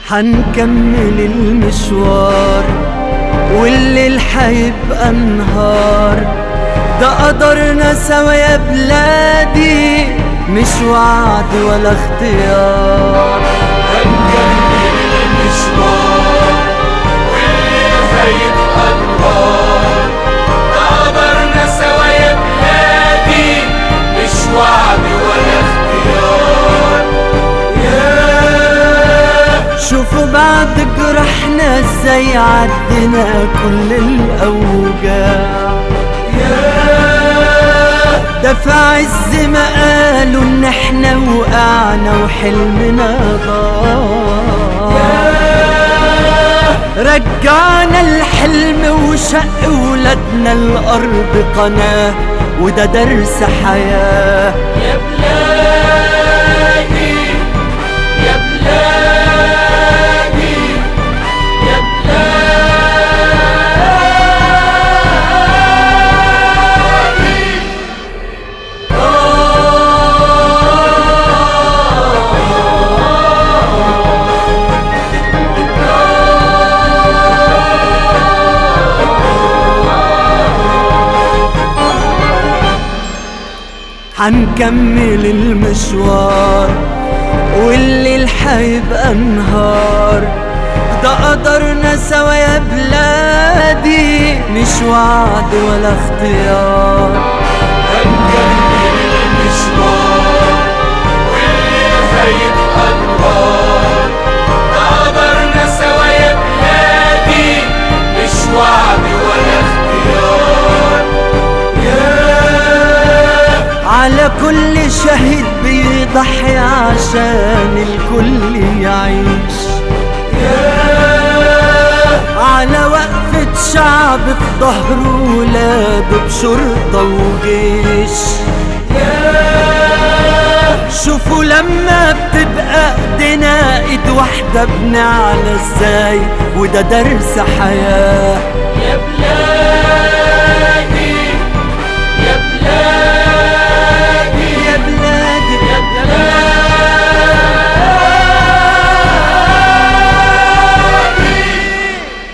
حنكمل المشوار والليل حيبقى نهار ده قدرنا سوا يا بلادي مش وعد ولا اختيار هنكمل المشوار والليل هيبقى نهار ده قدرنا سوا يا بلادي مش وعد ولا اختيار ياه شوفوا بعد جرحنا ازاي عدينا كل الاوجاع ياه ده في عز ما قالوا ان احنا وقعنا وحلمنا ضاع رجعنا الحلم وشق ولادنا الارض قناه وده درس حياه يا بلادي يا بلادي يا بلادي حنكمل المشوار والليل حيبقى نهار ده قدرنا سوا يا بلادي مش وعد ولا اختيار هنكمل المشوار والليل هيبقى نهار ده قدرنا سوا يا بلادي مش وعد ولا اختيار ياه على كل شهيد بيضحي عشان الكل يعيش ياه على وقفة شعب في ظهر ولاده بشرطة وجيش ياه شوفوا لما بتبقى ايدينا ايد واحدة بنعلى ازاي وده درس حياة يا بلادي يا بلادي يا بلادي يا بلادي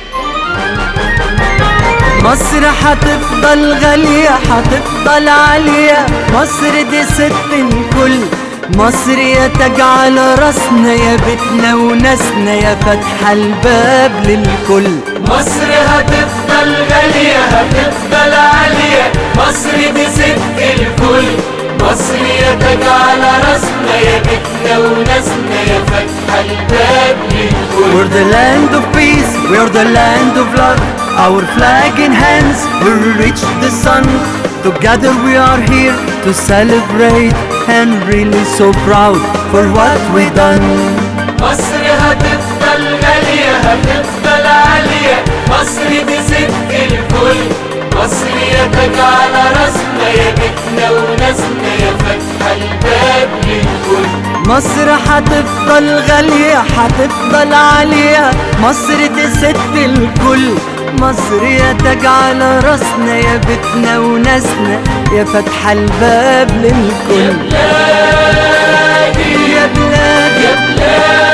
مصر هتفضل غالية هتفضل عالية مصر دي ست الكل مصر يا تجعل راسنا يا بيتنا وناسنا يا فتح الباب للكل مصر هتفضل غالية هتفضل عالية مصر دي ست الكل مصر يا تجعل راسنا يا بيتنا وناسنا يا فتح الباب للكل We're the land of peace, we're the land of love. Our flag in hands, we reach the sun. Together we are here to celebrate and really so proud for what we done. مصر هتفضل غالية هتفضل عالية مصر دي ست الكل مصر يا تجعل راسنا يا بيتنا وناسنا يا فتح الباب للكل مصر هتفضل غالية هتفضل عالية مصر دي ست الكل مصر يا تجعل راسنا يا بيتنا وناسنا يا فتح الباب يا للكل بلادي يا بلادي يا بلادي